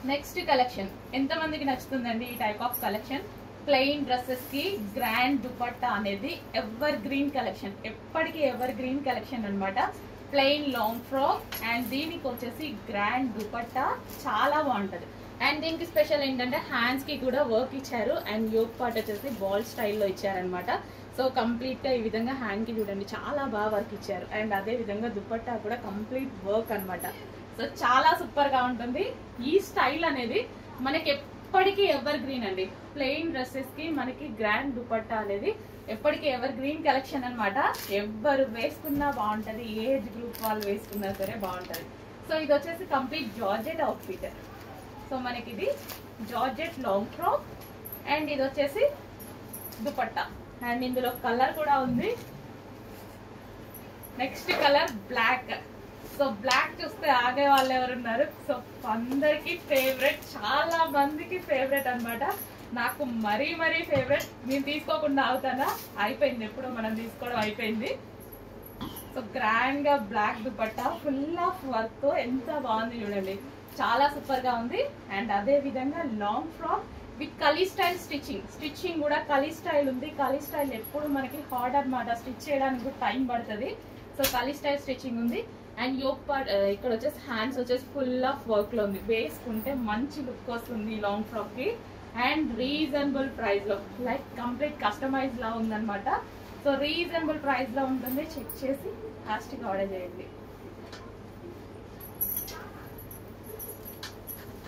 next collection ఎంత మందికి నచ్చుతుందండి ఈ type of collection plain dresses కి గ్రాండ్ దుపట్టా అనేది ఎవర్ గ్రీన్ కలెక్షన్ ఎప్పటికీ ఎవర్ గ్రీన్ కలెక్షన్ అన్నమాట ప్లెయిన్ లాంగ్ ఫ్రాక్ అండ్ దీనికి వచ్చేసి గ్రాండ్ దుపట్టా చాలా బాగుంటది అండ్ దీనికి స్పెషల్ ఏంటంటే హ్యాండ్స్ కి కూడా వర్క్ ఇచ్చారు అండ్ యోగ్ పార్ట్ వచ్చేసి బాల్ స్టైల్లో ఇచ్చారనమాట సో కంప్లీట్ గా ఈ విధంగా హ్యాండ్ కి చూడండి చాలా బాగా వర్క్ ఇచ్చారు అండ్ అదే విధంగా దుపట్టా కూడా కంప్లీట్ వర్క్ అన్నమాట సో చాలా సూపర్ గా ఉంటుంది ఈ స్టైల్ అనేది మనకి ఎప్పటికీ ఎవర్ గ్రీన్ అండి ప్లెయిన్ డ్రెస్సెస్ కి మనకి గ్రాండ్ దుపట్టా అనేది ఎప్పటికీ ఎవర్ గ్రీన్ కలెక్షన్ అన్నమాట ఎవ్వరు వేసుకున్నా బాగుంటది ఏజ్ గ్రూప్ వాళ్ళు వేసుకున్నా సరే బాగుంటది సో ఇది వచ్చేసి కంప్లీట్ జార్జెట్ అవుట్ఫిట్ సో మనకి ఇది జార్జెట్ లాంగ్ ఫ్రాక్ అండ్ ఇది వచ్చేసి దుపట్టా అండ్ ఇందులో కలర్ కూడా ఉంది next colour black so black చూస్తే ఆగే వాళ్ళు ఎవరున్నారు సో అందరికి ఫేవరెట్ చాలా మందికి ఫేవరెట్ అన్నమాట నాకు మరీ మరీ ఫేవరెట్ నేను తీసుకోకుండా అవుతానా అయిపోయింది ఎప్పుడో మనం తీసుకోవడం అయిపోయింది సో గ్రాండ్ గా black dupatta full of work తో ఎంత బాగుంది చూడండి చాలా సూపర్ గా ఉంది అండ్ అదే విధంగా లాంగ్ ఫ్రాక్ విత్ కలీ స్టైల్ స్టిచ్చింగ్ స్టిచ్చింగ్ కూడా కలీ స్టైల్ ఉంది కలీ స్టైల్ ఎప్పుడు మనకి హార్డ్ అన్నమాట స్టిచ్ చేయడానికి కూడా టైం పడుతుంది సో కలీ స్టైల్ స్టిచ్చింగ్ ఉంది అండ్ యోక్ పార్ట్ ఇక్కడ వచ్చేసి హ్యాండ్స్ వచ్చేసి ఫుల్ ఆఫ్ వర్క్ లో ఉంది వేసుకుంటే మంచి లుక్ వస్తుంది లాంగ్ ఫ్రాక్ కి అండ్ రీజనబుల్ ప్రైస్ లో లైక్ కంప్లీట్ కస్టమైజ్ లా ఉందన్నమాట సో రీజనబుల్ ప్రైస్ లో ఉంటుంది చెక్ చేసి లాస్ట్కి ఆర్డర్ చేయండి